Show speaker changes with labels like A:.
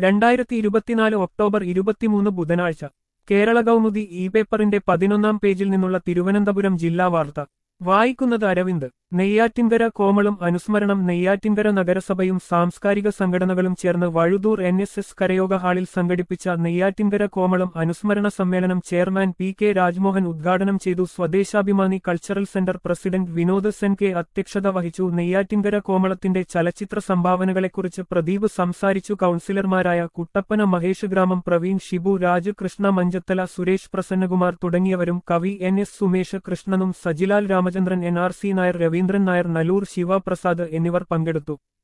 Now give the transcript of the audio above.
A: രണ്ടായിരത്തി ഇരുപത്തിനാല് ഒക്ടോബർ ഇരുപത്തിമൂന്ന് ബുധനാഴ്ച കേരള കൗമുദി ഇ പേപ്പറിന്റെ പതിനൊന്നാം പേജിൽ നിന്നുള്ള തിരുവനന്തപുരം ജില്ലാ വാർത്ത വായിക്കുന്നത് അരവിന്ദ് നെയ്യാറ്റിൻകര കോമളം അനുസ്മരണം നെയ്യാറ്റിൻകര നഗരസഭയും സാംസ്കാരിക സംഘടനകളും ചേർന്ന് വഴുതൂർ എൻ എസ് എസ് കരയോഗ ഹാളിൽ സംഘടിപ്പിച്ച നെയ്യാറ്റിൻകര കോമളം അനുസ്മരണ സമ്മേളനം ചെയർമാൻ പി കെ രാജ്മോഹൻ ഉദ്ഘാടനം ചെയ്തു Swadeshabhimani cultural centre president Vinod Sen K അധ്യക്ഷത വഹിച്ചു നെയ്യാറ്റിൻകര കോമളത്തിന്റെ ചലച്ചിത്ര സംഭാവനകളെക്കുറിച്ച് പ്രദീപ് സംസാരിച്ചു കൌൺസിലർമാരായ കുട്ടപ്പന മഹേഷ് ഗ്രാമം പ്രവീൺ ഷിബു രാജ് കൃഷ്ണ മഞ്ചത്തല സുരേഷ് പ്രസന്നകുമാർ തുടങ്ങിയവരും കവി എൻ എസ് സുമേഷ് കൃഷ്ണനും Sajilal Ramachandran N R C Nair Raveendran Nair Nalloor Sivaprasad എന്നിവർ പങ്കെടുത്തു